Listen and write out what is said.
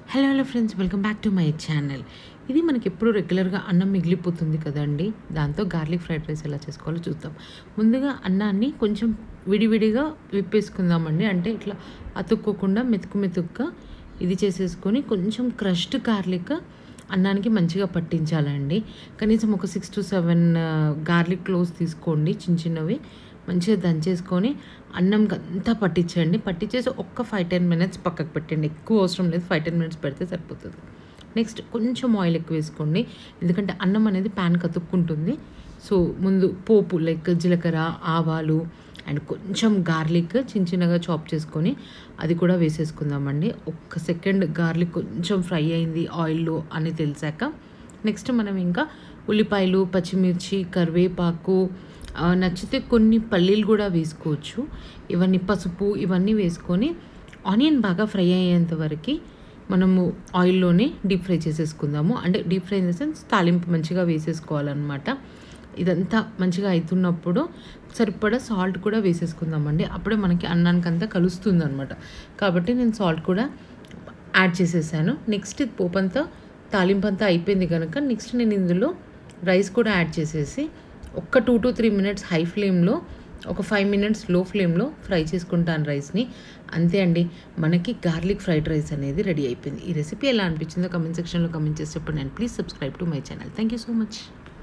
hello hello friends welcome back to my channel ఇది మనకి ఎప్పుడు రెగ్యులర్గా అన్నం మిగిలిపోతుంది కదండి దాంతో గార్లిక్ ఫ్రైడ్ రైస్ ఎలా చేసుకోవాలో చూద్దాం ముందుగా అన్నాన్ని కొంచెం విడివిడిగా విప్పేసుకుందామండి అంటే ఇట్లా అతుక్కోకుండా మెతుకు మెతుకుగా ఇది చేసేసుకొని కొంచెం క్రష్డ్ గార్లిక్ అన్నానికి మంచిగా పట్టించాలండి కనీసం ఒక six to seven garlic cloves తీసుకోండి చిన్న చిన్నవి మంచిగా దంచేసుకొని అన్నంకి అంతా పట్టించండి పట్టించేసి ఒక్క ఫైవ్ టెన్ మినిట్స్ పక్కకు పెట్టండి ఎక్కువ అవసరం లేదు ఫైవ్ టెన్ మినిట్స్ పెడితే సరిపోతుంది నెక్స్ట్ కొంచెం ఆయిల్ ఎక్కువ వేసుకోండి ఎందుకంటే అన్నం అనేది ప్యాన్ కతుక్కుంటుంది సో ముందు పోపు లైక్ జీలకర్ర ఆవాలు అండ్ కొంచెం గార్లిక్ చిన్న చిన్నగా చాప్ చేసుకొని అది కూడా వేసేసుకుందామండి ఒక్క సెకండ్ గార్లిక్ కొంచెం ఫ్రై అయింది ఆయిల్లో అని తెలిసాక నెక్స్ట్ మనం ఇంకా ఉల్లిపాయలు పచ్చిమిర్చి కరివేపాకు ఆ, నచ్చితే కొన్ని పల్లీలు కూడా వేసుకోవచ్చు ఇవన్నీ పసుపు ఇవన్నీ వేసుకొని ఆనియన్ బాగా ఫ్రై అయ్యేంత వరకు మనము ఆయిల్లోనే డీప్ ఫ్రై చేసేసుకుందాము అంటే deep fry in the sense తాలింపు మంచిగా వేసేసుకోవాలన్నమాట ఇదంతా మంచిగా అవుతున్నప్పుడు సరిపడా సాల్ట్ కూడా వేసేసుకుందామండి అప్పుడే మనకి అన్నానికి అంతా కలుస్తుంది అనమాట కాబట్టి నేను సాల్ట్ కూడా యాడ్ చేసేసాను నెక్స్ట్ ఇది పోపంతా తాలింపు అంతా అయిపోయింది కనుక నెక్స్ట్ నేను ఇందులో రైస్ కూడా యాడ్ చేసేసి ఒక్క two to three minutes high ఫ్లేమ్లో ఒక ఫైవ్ మినిట్స్ లో ఫ్లేమ్లో ఫ్రై చేసుకుంటాను రైస్ని అంతే అండి మనకి గార్లిక్ ఫ్రైడ్ రైస్ అనేది రెడీ అయిపోయింది ఈ రెసిపీ ఎలా అనిపించిందో కమెంట్ సెక్షన్లో కమెంట్ చేసి చెప్పండి and please subscribe to my channel thank you so much